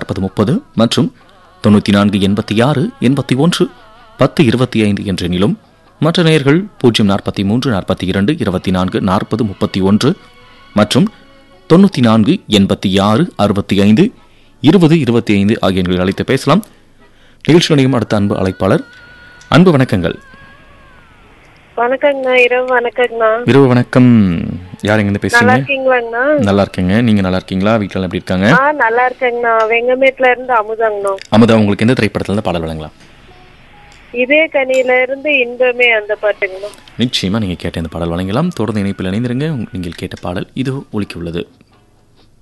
நாற்பது முப்பது மற்றும் தொண்ணூற்றி நான்கு எண்பத்தி ஆறு எண்பத்தி ஒன்று பத்து இருபத்தி ஐந்து என்ற எண்ணிலும் மற்ற நேயர்கள் பூஜ்ஜியம் நாற்பத்தி மூன்று நாற்பத்தி இரண்டு இருபத்தி நான்கு நாற்பது முப்பத்தி ஒன்று மற்றும் தொண்ணூற்றி நான்கு எண்பத்தி ஆறு அறுபத்தி ஐந்து இருபது இருபத்தி ஐந்து ஆகிய எண்களில் அழைத்து பேசலாம் நிகழ்ச்சி நிலையம் அடுத்த அன்பு அழைப்பாளர் அன்பு வணக்கங்கள் வணக்கங்கண்ணா இரவு வணக்கங்கண்ணா இரவு வணக்கம் யார் எங்கேருந்து நல்லா பேசுறீங்க இருக்கீங்களாங்கண்ணா நல்லா இருக்கேங்க நீங்க நல்லா இருக்கீங்களா வீட்டில் எல்லாம் எப்படி இருக்காங்க ஆ நல்லா இருக்கேங்கண்ணா வெங்கமேட்ல இருந்து அமுதங்கண்ணா அமுதா உங்களுக்கு எந்த திரைப்படத்துல இருந்து பாடல் வழங்கலாம் இதே கனியில இருந்து இன்பமே அந்த பாட்டுங்கண்ணா நிச்சயமா நீங்க கேட்ட இந்த பாடல் வழங்கலாம் தொடர்ந்து இணைப்பில் இணைந்திருங்க உங்க- நீங்கள் கேட்ட பாடல் இது ஒலிக்க உள்ளது